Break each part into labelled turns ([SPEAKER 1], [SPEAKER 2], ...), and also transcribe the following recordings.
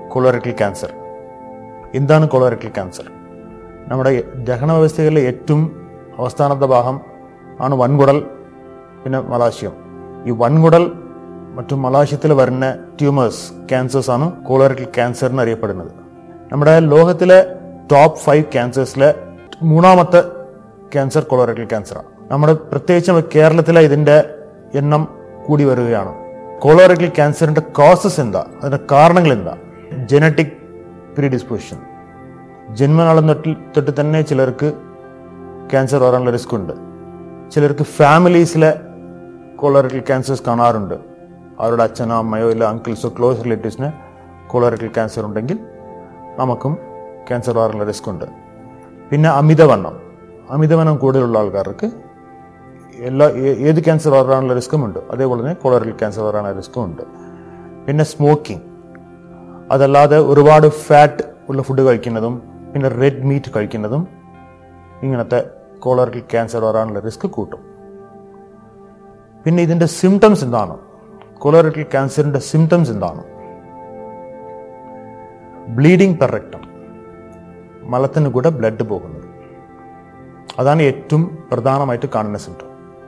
[SPEAKER 1] colorectal cancer എന്താണ് colorectal cancer നമ്മുടെ ദഹന വ്യവസ്ഥകളിലെ ഏറ്റവും അവസ്ഥാനത്തെ ഭാഗം ആണ് വൻകുടൽ പിന്നെ മലാശയം ഈ വൻകുടൽ മറ്റും മലാശയത്തിൽ വരുന്ന ട്യൂമേഴ്സ് ക്യാൻസേഴ്സ് ആണ് കോളോറക്ടൽ ക്യാൻസർ എന്ന് അറിയപ്പെടുന്നത് നമ്മുടെ ലോകത്തിലെ ടോപ്പ് ഫൈവ് ക്യാൻസേഴ്സിലെ മൂന്നാമത്തെ ക്യാൻസർ കൊളോറക്ടൽ ക്യാൻസറാണ് നമ്മുടെ പ്രത്യേകിച്ച് നമ്മുടെ കേരളത്തിലെ ഇതിൻ്റെ എണ്ണം കൂടി വരികയാണ് കൊളോറക്ടൽ ക്യാൻസറിൻ്റെ കോസസ് എന്താ അതിൻ്റെ കാരണങ്ങൾ എന്താ ജനറ്റിക് പ്രീഡിസ്പോസിഷൻ ജന്മനാളം തൊട്ടിൽ തൊട്ട് തന്നെ ചിലർക്ക് ക്യാൻസർ വരാനുള്ള റിസ്ക് ഉണ്ട് ചിലർക്ക് ഫാമിലീസിലെ കൊളോറക്ടൽ ക്യാൻസേഴ്സ് കാണാറുണ്ട് അവരുടെ അച്ഛനോ അമ്മയോ ഇല്ല അങ്കിൾസോ ക്ലോസ് റിലേറ്റീവ്സിന് കൊളോറക്ടൽ ക്യാൻസർ ഉണ്ടെങ്കിൽ നമുക്കും ക്യാൻസർ വരാനുള്ള റിസ്ക് ഉണ്ട് പിന്നെ അമിതവണ്ണം അമിതവണ്ണം കൂടുതലുള്ള ആൾക്കാർക്ക് എല്ലാ ഏ- ഏത് ക്യാൻസർ വരാനുള്ള റിസ്ക്കും ഉണ്ട് അതേപോലെ തന്നെ കൊളോറൽ ക്യാൻസർ വരാനുള്ള റിസ്ക്കും ഉണ്ട് പിന്നെ സ്മോക്കിംഗ് അതല്ലാതെ ഒരുപാട് ഫാറ്റ് ഉള്ള ഫുഡ് കഴിക്കുന്നതും പിന്നെ റെഡ് മീറ്റ് കഴിക്കുന്നതും ഇങ്ങനത്തെ കോളറൽ ക്യാൻസർ വരാനുള്ള റിസ്ക് കൂട്ടും പിന്നെ ഇതിൻ്റെ സിംറ്റംസ് എന്താണ് കൊളോറൽ ക്യാൻസറിൻ്റെ സിംറ്റംസ് എന്താണ് ബ്ലീഡിംഗ് പെർ റെക്ടം മലത്തിന് കൂടെ ബ്ലഡ് പോകുന്നത് അതാണ് ഏറ്റവും പ്രധാനമായിട്ട് കാണുന്ന സിംറ്റം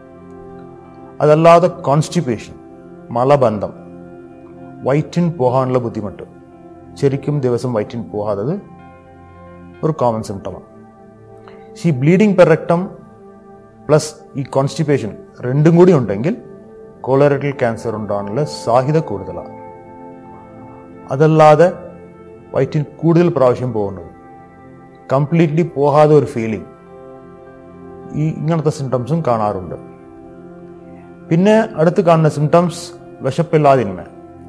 [SPEAKER 1] അതല്ലാതെ കോൺസ്റ്റിപ്പേഷൻ മലബന്ധം വയറ്റിൻ പോകാനുള്ള ബുദ്ധിമുട്ട് ശരിക്കും ദിവസം വയറ്റിൻ പോകാത്തത് ഒരു കോമൺ സിംറ്റമാണ് ഈ ബ്ലീഡിംഗ് പെർ റെക്ടം പ്ലസ് ഈ കോൺസ്റ്റിപ്പേഷൻ രണ്ടും കൂടി ഉണ്ടെങ്കിൽ കോളറൽ ക്യാൻസർ ഉണ്ടാകാനുള്ള സാധ്യത കൂടുതലാണ് അതല്ലാതെ വയറ്റിൽ കൂടുതൽ പ്രാവശ്യം പോകുന്നത് കംപ്ലീറ്റ്ലി പോകാതെ ഒരു ഫീലിംഗ് ഈ ഇങ്ങനത്തെ സിംറ്റംസും കാണാറുണ്ട് പിന്നെ അടുത്ത് കാണുന്ന സിംറ്റംസ് വിശപ്പില്ലാതിന്മ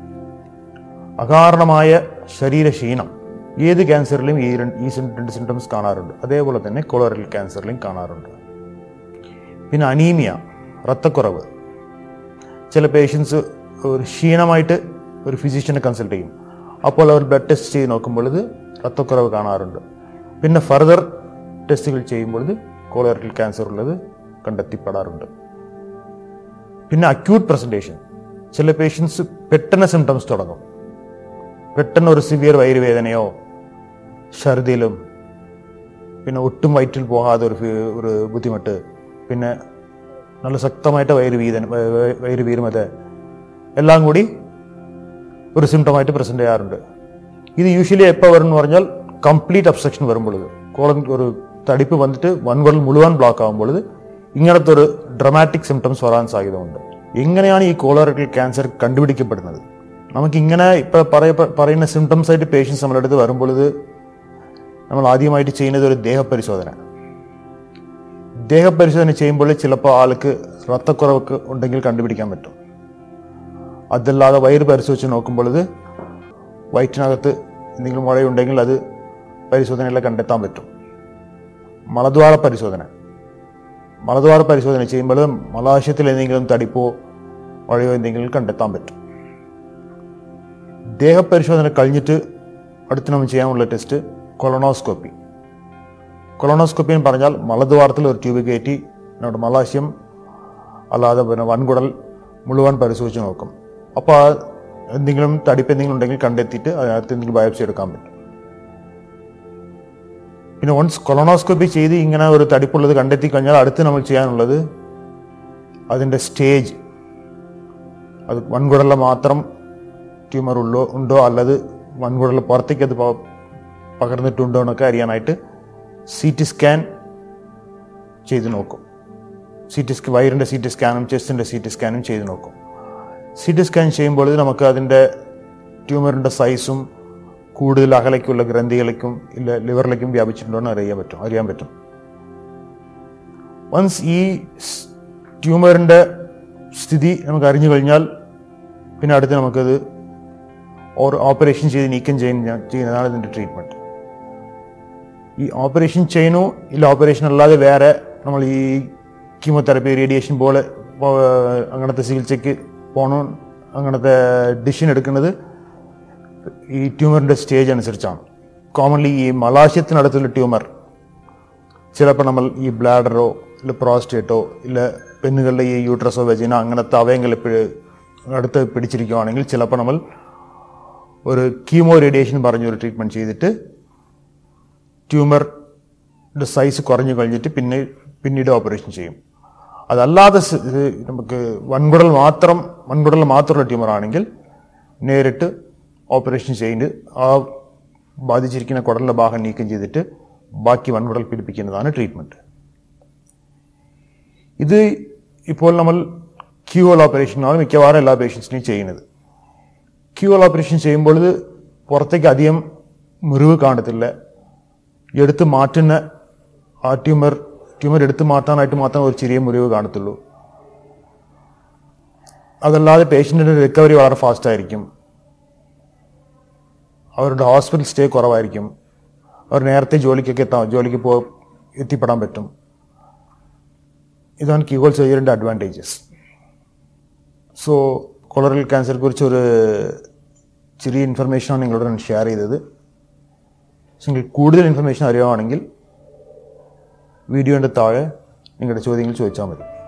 [SPEAKER 1] അകാരണമായ ശരീരക്ഷീണം ഏത് ക്യാൻസറിലും ഈ രണ്ട് ഈ സിം- രണ്ട് സിംറ്റംസ് കാണാറുണ്ട് അതേപോലെ തന്നെ കൊളോറൽ ക്യാൻസറിലും കാണാറുണ്ട് പിന്നെ അനീമിയ രക്തക്കുറവ് ചില പേഷ്യൻസ് ഒരു ക്ഷീണമായിട്ട് ഒരു ഫിസിഷ്യനെ കൺസൾട്ട് ചെയ്യും അപ്പോൾ അവർ ബ്ലഡ് ടെസ്റ്റ് ചെയ്ത് നോക്കുമ്പോൾ ഇത് രക്തക്കുറവ് കാണാറുണ്ട് പിന്നെ ഫർദർ ടെസ്റ്റുകൾ ചെയ്യുമ്പോൾ ഇത് കോളറൽ ക്യാൻസർ ഉള്ളത് കണ്ടെത്തിപ്പെടാറുണ്ട് പിന്നെ അക്യൂട്ട് പ്രസന്റേഷൻ ചില പേഷ്യൻസ് പെട്ടെന്ന് സിംറ്റംസ് തുടങ്ങും പെട്ടെന്ന് ഒരു സിവിയർ വയറുവേദനയോ ഛർദിലും പിന്നെ ഒട്ടും വയറ്റിൽ പോകാതെ ഒരു ഫീ- ഒരു ബുദ്ധിമുട്ട് പിന്നെ നല്ല ശക്തമായിട്ട് വയറ് വീതന വ- വ- വയറ് വീരുമത് എല്ലാം കൂടി ഒരു സിംറ്റമായിട്ട് പ്രസന്റ് ചെയ്യാറുണ്ട് ഇത് യൂഷ്വലി എപ്പോൾ വരും എന്ന് പറഞ്ഞാൽ കംപ്ലീറ്റ് അബ്സ്ട്രക്ഷൻ വരുമ്പോൾ ഇത് കോളം ഒരു തടിപ്പ് വന്നിട്ട് വൻകുടൽ മുഴുവൻ ബ്ലോക്ക് ആകുമ്പോൾ ഇത് ഇങ്ങനത്തെ ഒരു ഡ്രമാറ്റിക് സിംറ്റംസ് വരാൻ സാധ്യതയുണ്ട് എങ്ങനെയാണ് ഈ കോളറൽ ക്യാൻസർ കണ്ടുപിടിക്കപ്പെടുന്നത് നമുക്ക് ഇങ്ങനെ ഇപ്പോൾ പറയ പറയുന്ന സിംറ്റംസ് ആയിട്ട് പേഷ്യൻസ് നമ്മുടെ അടുത്ത് വരുമ്പോൾ ഇത് നമ്മൾ ആദ്യമായിട്ട് ചെയ്യുന്നത് ഒരു ദേഹപരിശോധന ദേഹപരിശോധന ചെയ്യുമ്പോൾ ചിലപ്പോൾ ആൾക്ക് രക്തക്കുറവൊക്കെ ഉണ്ടെങ്കിൽ കണ്ടുപിടിക്കാൻ പറ്റും അതല്ലാതെ വയറ് പരിശോധിച്ച് നോക്കുമ്പോൾ ഇത് വയറ്റിനകത്ത് എന്തെങ്കിലും മുഴയുണ്ടെങ്കിൽ അത് പരിശോധനയിൽ കണ്ടെത്താൻ പറ്റും മലദ്വാര പരിശോധന മലദ്വാര പരിശോധന ചെയ്യുമ്പോൾ മലാശയത്തിൽ എന്തെങ്കിലും തടിപ്പോ മുഴയോ എന്തെങ്കിലും കണ്ടെത്താൻ പറ്റും ദേഹപരിശോധന കഴിഞ്ഞിട്ട് അടുത്ത് നമ്മൾ ചെയ്യാനുള്ള ടെസ്റ്റ് കൊളോണോസ്കോപ്പി കൊളോണോസ്കോപ്പി എന്ന് പറഞ്ഞാൽ മലദ്വാരത്തിൽ ഒരു ട്യൂബ് കയറ്റി നമ്മുടെ മലാശയം അല്ലാതെ പിന്നെ വൻകുടൽ മുഴുവൻ പരിശോധിച്ച് നോക്കും അപ്പോൾ ആ എന്തെങ്കിലും തടിപ്പ് എന്തെങ്കിലും ഉണ്ടെങ്കിൽ കണ്ടെത്തിയിട്ട് അതിനകത്ത് എന്തെങ്കിലും ബയോപ്സി എടുക്കാൻ പറ്റും പിന്നെ വൺസ് കൊളോണോസ്കോപ്പി ചെയ്ത് ഇങ്ങനെ ഒരു തടിപ്പുള്ളത് കണ്ടെത്തി കഴിഞ്ഞാൽ അടുത്ത് നമ്മൾ ചെയ്യാനുള്ളത് അതിൻ്റെ സ്റ്റേജ് അത് വൻകുടലിൽ മാത്രം ട്യൂമർ ഉള്ളോ ഉണ്ടോ അല്ലത് വൻകുടലിൽ പുറത്തേക്ക് അത് പ- പകർന്നിട്ടുണ്ടോ എന്നൊക്കെ അറിയാനായിട്ട് സി ടി സ്കാൻ ചെയ്ത് നോക്കും സി ടി സ്കാൻ വയറിൻ്റെ സി ടി സ്കാനും ചെസ്റ്റിൻ്റെ സി ടി സ്കാനും ചെയ്ത് നോക്കും സി ടി സ്കാൻ ചെയ്യുമ്പോൾ ഇത് നമുക്ക് അതിൻ്റെ ട്യൂമറിൻ്റെ സൈസും കൂടുതൽ അകലേക്കുള്ള ഗ്രന്ഥികളിലേക്കും ഇല്ല ലിവറിലേക്കും വ്യാപിച്ചിട്ടുണ്ടോ എന്ന് അറിയാൻ പറ്റും അറിയാൻ പറ്റും വൺസ് ഈ ട്യൂമറിൻ്റെ സ്ഥിതി നമുക്ക് അറിഞ്ഞു കഴിഞ്ഞാൽ പിന്നെ അടുത്ത് നമുക്കത് ഓർ ഓപ്പറേഷൻ ചെയ്ത് നീക്കം ചെയ്യുന്ന ചെയ്യുന്നതാണ് ഇതിൻ്റെ ട്രീറ്റ്മെൻറ്റ് ഈ ഓപ്പറേഷൻ ചെയ്യണോ ഇല്ല ഓപ്പറേഷൻ അല്ലാതെ വേറെ നമ്മൾ ഈ കീമോതെറപ്പി റേഡിയേഷൻ പോലെ പോ- അങ്ങനത്തെ ചികിത്സയ്ക്ക് പോകണോ അങ്ങനത്തെ ഡിസിഷൻ എടുക്കുന്നത് ഈ ട്യൂമറിൻ്റെ സ്റ്റേജ് അനുസരിച്ചാണ് കോമൺലി ഈ മലാശയത്തിനടുത്തുള്ള ട്യൂമർ ചിലപ്പോൾ നമ്മൾ ഈ ബ്ലാഡറോ ഇല്ല പ്രോസ്റ്റേറ്റോ ഇല്ല പെണ്ണുകളുടെ ഈ യൂട്രസോ വെജിന അങ്ങനത്തെ അവയങ്ങൾ അടുത്ത് പിടിച്ചിരിക്കുകയാണെങ്കിൽ ചിലപ്പോൾ നമ്മൾ ഒരു കീമോ റേഡിയേഷൻ പറഞ്ഞൊരു ട്രീറ്റ്മെൻറ്റ് ചെയ്തിട്ട് ട്യൂമറിൻ്റെ സൈസ് കുറഞ്ഞു കഴിഞ്ഞിട്ട് പിന്നെ പിന്നീട് ഓപ്പറേഷൻ ചെയ്യും അതല്ലാതെ സ് ഇത് നമുക്ക് വൻകുടൽ മാത്രം വൻകുടൽ മാത്രമുള്ള ട്യൂമർ ആണെങ്കിൽ നേരിട്ട് ഓപ്പറേഷൻ ചെയ്ത് ആ ബാധിച്ചിരിക്കുന്ന കുടലിൻ്റെ ഭാഗം നീക്കം ചെയ്തിട്ട് ബാക്കി വൻകുടൽ പിടിപ്പിക്കുന്നതാണ് ട്രീറ്റ്മെൻറ്റ് ഇത് ഇപ്പോൾ നമ്മൾ ക്യൂവൽ ഓപ്പറേഷനാണ് മിക്കവാറും എല്ലാ പേഷ്യൻസിനെയും ചെയ്യുന്നത് ക്യൂവൽ ഓപ്പറേഷൻ ചെയ്യുമ്പോൾ ഇത് പുറത്തേക്ക് അധികം മുറിവ് കാണത്തില്ല എടുത്ത് മാറ്റുന്ന ആ ട്യൂമർ ട്യൂമർ എടുത്ത് മാറ്റാനായിട്ട് മാത്രം ഒരു ചെറിയ മുറിവ് കാണത്തുള്ളൂ അതല്ലാതെ പേഷ്യൻറ്റിൻ്റെ റിക്കവറി വളരെ ഫാസ്റ്റ് ആയിരിക്കും അവരുടെ ഹോസ്പിറ്റൽ സ്റ്റേ കുറവായിരിക്കും അവർ നേരത്തെ ജോലിക്കൊക്കെ എത്താം ജോലിക്ക് പോ എത്തിപ്പെടാൻ പറ്റും ഇതാണ് കീഗോൾ സർജറിൻ്റെ അഡ്വാൻറ്റേജസ് സോ കൊളറൽ ക്യാൻസറെ കുറിച്ച് ഒരു ചെറിയ ഇൻഫർമേഷനാണ് നിങ്ങളോട് ഞാൻ ഷെയർ ചെയ്തത് നിങ്ങൾക്ക് കൂടുതൽ ഇൻഫർമേഷൻ അറിയുവാണെങ്കിൽ വീഡിയോൻ്റെ താഴെ നിങ്ങളുടെ ചോദ്യങ്ങൾ ചോദിച്ചാൽ മതി